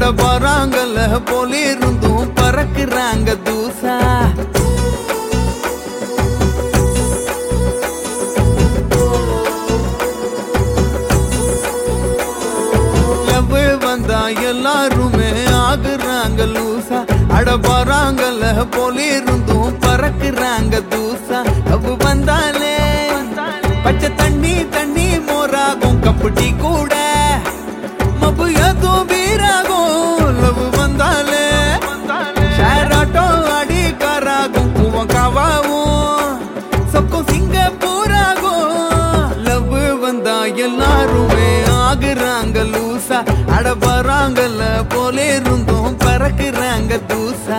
அட வராங்கல்ல போல இருந்தும் பறக்குறாங்க தூசா லவ் வந்தா எல்லாருமே ஆகுறாங்க லூசா அட வராங்கல்ல போல இருந்தும் பறக்குறாங்க தூசா லவ் வந்தாலே பச்சை தண்ணி தண்ணி மோராகும் கப்புட்டி கூட மப்பு எதுவும் வீராகும் லவ் வந்தாலே ஷேர் ஆட்டோ அடி காராகும் பூவம் காவாவும் சொக்கும் சிங்கப்பூராகும் லவ் வந்தா எல்லாருமே ஆகுறாங்க லூசா அட வராங்கல்ல போல இருந்தும் பறக்குறாங்க தூசா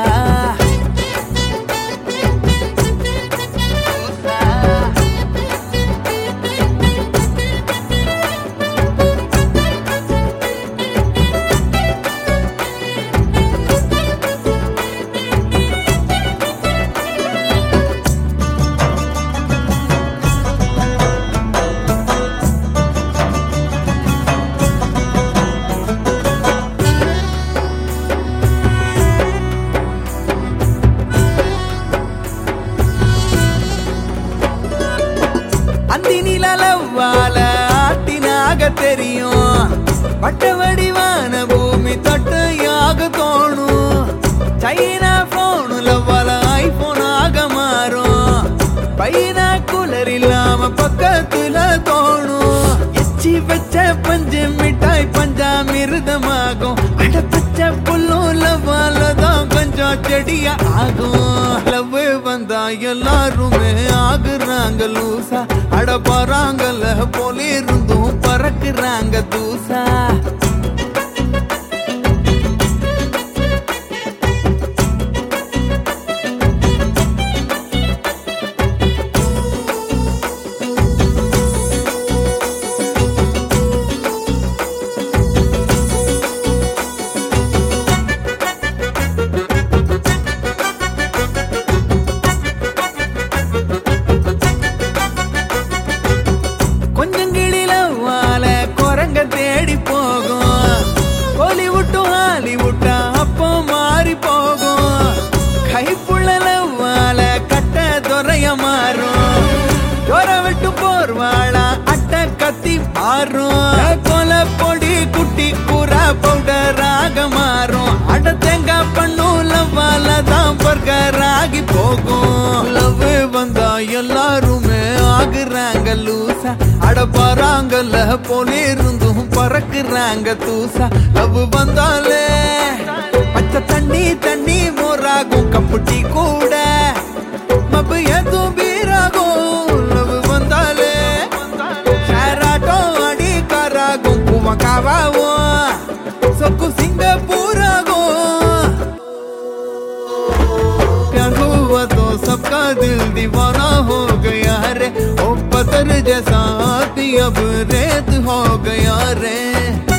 அந்தி நிலவால ஆட்டினாக தெரியும் பட்ட வடிவான பூமி தொட்டையாக தோணும் சைனா போனுல வல ஐபோனாக மாறும் பையனா குலர் இல்லாம பக்கத்துல தோணும் எச்சி வச்ச பஞ்சு மிட்டாய் பஞ்சாமிருதமாகும் அட பச்சை புல்லும் லவ்வால தான் கொஞ்சம் செடியா ஆகும் லவ் வந்தா எல்லாருமே ஆகுறாங்க லூசா அட பறாங்கல்ல போல இருந்தும் பறக்குறாங்க தூசா கொஞ்சம் கிளில வாழ குரங்க தேடி போகும் கோலிவுட்டும் ஹாலிவுட்டா அப்போ மாறி போகும் கைப்புள்ளல வாழ கட்ட துறைய மாறும் ஜோர விட்டு போர்வாளா அட்ட கத்தி மாறும் கொலை பொடி குட்டி கூறா பவுடராக மாறும் அட தேங்காய் பண்ணும் லவ்வால தான் பர்கராகி போகும் லவ் வந்தா எல்லாருமே ஆகுறாங்க லூசா அட பறாங்கல்ல போல இருந்தும் பறக்குறாங்க தூசா லவ் வந்தாலே பச்சை தண்ணி தண்ணி மோராகும் கப்புட்டி கூட மப்பு எதுவும் வீராகும் லவ் வந்தாலே ஷேர் ஆட்டோ அடி காராகும் பூவம் காவாவும் சொக்கு சிங்கப்பூராகும் प्यार हुआ तो सबका दिल दीवाना हो गया रे ओ पत्थर जैसा आती अब रेत हो गया रे